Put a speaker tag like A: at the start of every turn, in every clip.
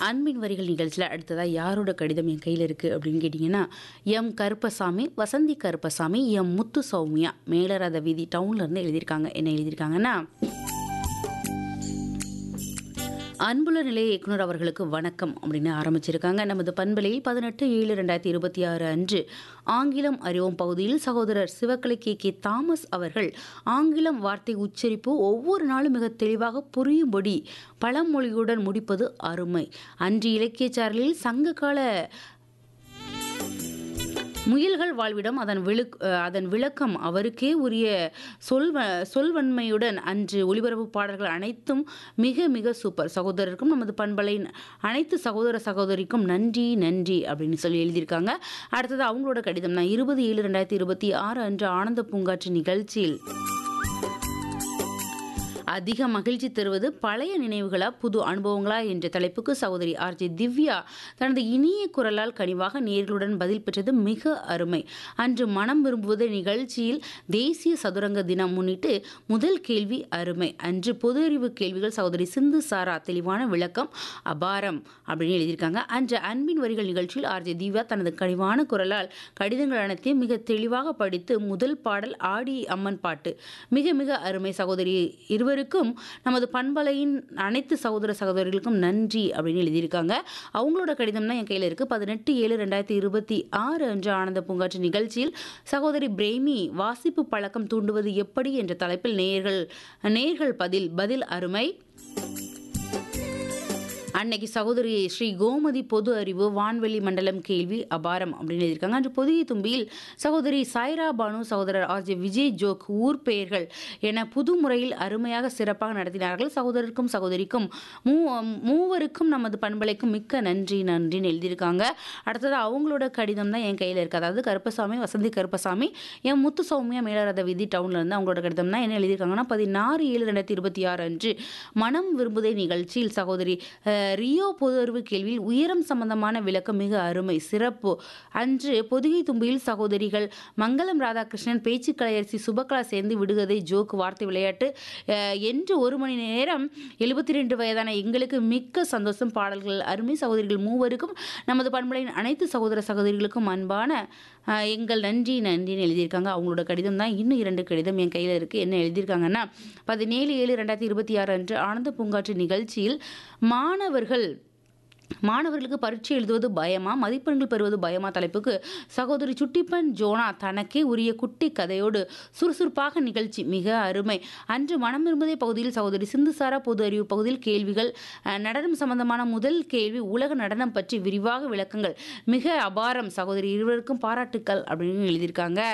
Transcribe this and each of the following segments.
A: அன்பின் வரிகள் நிகழ்ச்சியில் அடுத்ததாக யாரோட கடிதம் என் கையில் இருக்குது அப்படின்னு கேட்டிங்கன்னா எம் கருப்பசாமி வசந்தி கருப்பசாமி எம் முத்து சௌமியா மேலரத வீதி டவுன்லேருந்து எழுதியிருக்காங்க என்ன எழுதியிருக்காங்கன்னா அன்புள்ள நிலைய இயக்குனர் அவர்களுக்கு வணக்கம் அப்படின்னு ஆரம்பிச்சிருக்காங்க நமது பண்பலையில் பதினெட்டு ஏழு ரெண்டாயிரத்தி இருபத்தி ஆறு அன்று ஆங்கிலம் அறிவோம் பகுதியில் சகோதரர் சிவக்கலை கே கே தாமஸ் அவர்கள் ஆங்கிலம் வார்த்தை உச்சரிப்பு ஒவ்வொரு நாளும் மிக தெளிவாக புரியும்படி பழமொழியுடன் முடிப்பது அருமை அன்று இலக்கியச்சாரலில் சங்ககால முயல்கள் வாழ்விடம் அதன் விழுக் அதன் விளக்கம் அவருக்கே உரிய சொல்வ சொல்வன்மையுடன் அன்று ஒளிபரப்பு பாடல்கள் அனைத்தும் மிக மிக சூப்பர் சகோதரருக்கும் நமது பண்பலை அனைத்து சகோதர சகோதரிக்கும் நன்றி நன்றி அப்படின்னு சொல்லி எழுதியிருக்காங்க அடுத்தது அவங்களோட கடிதம் நான் இருபது ஏழு ரெண்டாயிரத்தி இருபத்தி ஆறு அன்று ஆனந்த பூங்காற்று நிகழ்ச்சியில் அதிக மகிழ்ச்சி தருவது பழைய நினைவுகளா புது அனுபவங்களா என்ற தலைப்புக்கு சகோதரி ஆர்ஜி திவ்யா தனது இனிய குரலால் கனிவாக நேர்களுடன் பதில் பெற்றது மிக அருமை அன்று மனம் விரும்புவது நிகழ்ச்சியில் தேசிய சதுரங்க தினம் முன்னிட்டு முதல் கேள்வி அருமை அன்று பொது அறிவு கேள்விகள் சகோதரி சிந்து சாரா தெளிவான விளக்கம் அபாரம் அப்படின்னு எழுதியிருக்காங்க அன்று அன்பின் வரிகள் நிகழ்ச்சியில் ஆர்ஜி திவ்யா தனது கனிவான குரலால் கடிதங்கள் அனைத்தையும் மிக தெளிவாக படித்து முதல் பாடல் ஆடி அம்மன் பாட்டு மிக மிக அருமை சகோதரி இருவரும் இருவருக்கும் நமது பண்பலையின் அனைத்து சகோதர சகோதரிகளுக்கும் நன்றி அப்படின்னு எழுதியிருக்காங்க அவங்களோட கடிதம் தான் என் கையில் இருக்குது பதினெட்டு ஏழு ரெண்டாயிரத்தி இருபத்தி ஆறு அன்று ஆனந்த பூங்காற்று நிகழ்ச்சியில் சகோதரி பிரேமி வாசிப்பு பழக்கம் தூண்டுவது எப்படி என்ற தலைப்பில் நேயர்கள் நேயர்கள் பதில் பதில் அருமை அன்னைக்கு சகோதரி ஸ்ரீ கோமதி பொது அறிவு வான்வெளி மண்டலம் கேள்வி அபாரம் அப்படின்னு எழுதியிருக்காங்க அன்று பொதிகை தும்பியில் சகோதரி சாய்ரா பானு சகோதரர் ஆர் ஜே விஜய் ஜோக் ஊர் பெயர்கள் என புது முறையில் அருமையாக சிறப்பாக நடத்தினார்கள் சகோதரருக்கும் சகோதரிக்கும் மூ மூவருக்கும் நமது பண்பலைக்கும் மிக்க நன்றி நன்றின்னு எழுதியிருக்காங்க அடுத்தது அவங்களோட கடிதம் தான் என் கையில் இருக்குது அதாவது கருப்பசாமி வசந்தி கருப்பசாமி என் முத்து சௌமியா மேலரத விதி டவுன்ல இருந்து அவங்களோட கடிதம் தான் என்ன எழுதியிருக்காங்கன்னா பதினாறு ஏழு ரெண்டாயிரத்தி இருபத்தி ஆறு அன்று மனம் விரும்புதை நிகழ்ச்சியில் சகோதரி ரியோ பொது அறிவு கேள்வியில் உயரம் சம்பந்தமான விளக்கம் மிக அருமை சிறப்பு அன்று பொதுகை தும்பியில் சகோதரிகள் மங்களம் ராதாகிருஷ்ணன் பேச்சு கலையரசி சுபகலா சேர்ந்து விடுகதை ஜோக் வார்த்தை விளையாட்டு என்று ஒரு மணி நேரம் எழுபத்தி ரெண்டு வயதான எங்களுக்கு மிக்க சந்தோஷம் பாடல்கள் அருமை சகோதரிகள் மூவருக்கும் நமது பண்பலையின் அனைத்து சகோதர சகோதரிகளுக்கும் அன்பான எங்கள் நன்றி நன்றின்னு எழுதியிருக்காங்க அவங்களோட கடிதம் தான் இன்னும் இரண்டு கடிதம் என் கையில் இருக்குது என்ன எழுதியிருக்காங்கன்னா பதினேழு ஏழு ரெண்டாயிரத்தி இருபத்தி ஆறு அன்று ஆனந்த பூங்காற்று நிகழ்ச்சியில் மாணவர்கள் மாணவர்களுக்கு பரீட்சை எழுதுவது பயமா மதிப்பெண்கள் பெறுவது பயமா தலைப்புக்கு சகோதரி சுட்டிப்பன் ஜோனா தனக்கே உரிய குட்டி கதையோடு சுறுசுறுப்பாக நிகழ்ச்சி மிக அருமை அன்று மனம் விரும்புதை பகுதியில் சகோதரி சிந்துசாரா பொது அறிவு பகுதியில் கேள்விகள் நடனம் சம்பந்தமான முதல் கேள்வி உலக நடனம் பற்றி விரிவாக விளக்கங்கள் மிக அபாரம் சகோதரி இருவருக்கும் பாராட்டுக்கள் அப்படின்னு எழுதியிருக்காங்க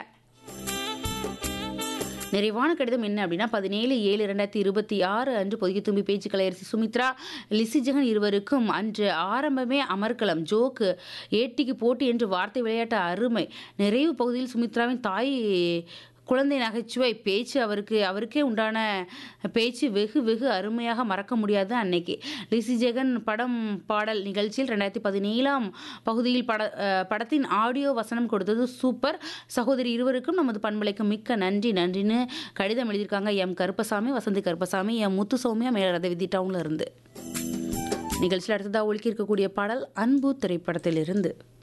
A: நிறைவான கடிதம் என்ன அப்படின்னா பதினேழு ஏழு ரெண்டாயிரத்தி இருபத்தி ஆறு அன்று பொதுகி தும்பி பேச்சு கலையரசி சுமித்ரா லிசிஜகன் இருவருக்கும் அன்று ஆரம்பமே அமர்கலம் ஜோக்கு ஏட்டிக்கு போட்டி என்று வார்த்தை விளையாட்டு அருமை நிறைவு பகுதியில் சுமித்ராவின் தாய் குழந்தை நகைச்சுவை பேச்சு அவருக்கு அவருக்கே உண்டான பேச்சு வெகு வெகு அருமையாக மறக்க முடியாது அன்னைக்கு லிசி ஜெகன் படம் பாடல் நிகழ்ச்சியில் ரெண்டாயிரத்தி பதினேழாம் பகுதியில் பட படத்தின் ஆடியோ வசனம் கொடுத்தது சூப்பர் சகோதரி இருவருக்கும் நமது பண்பலைக்கு மிக்க நன்றி நன்றின்னு கடிதம் எழுதியிருக்காங்க எம் கருப்பசாமி வசந்தி கருப்பசாமி எம் முத்து சௌமியா மேலரத விதி டவுன்ல இருந்து நிகழ்ச்சியில் அடுத்ததாக ஒழுக்கி இருக்கக்கூடிய பாடல் அன்பு திரைப்படத்திலிருந்து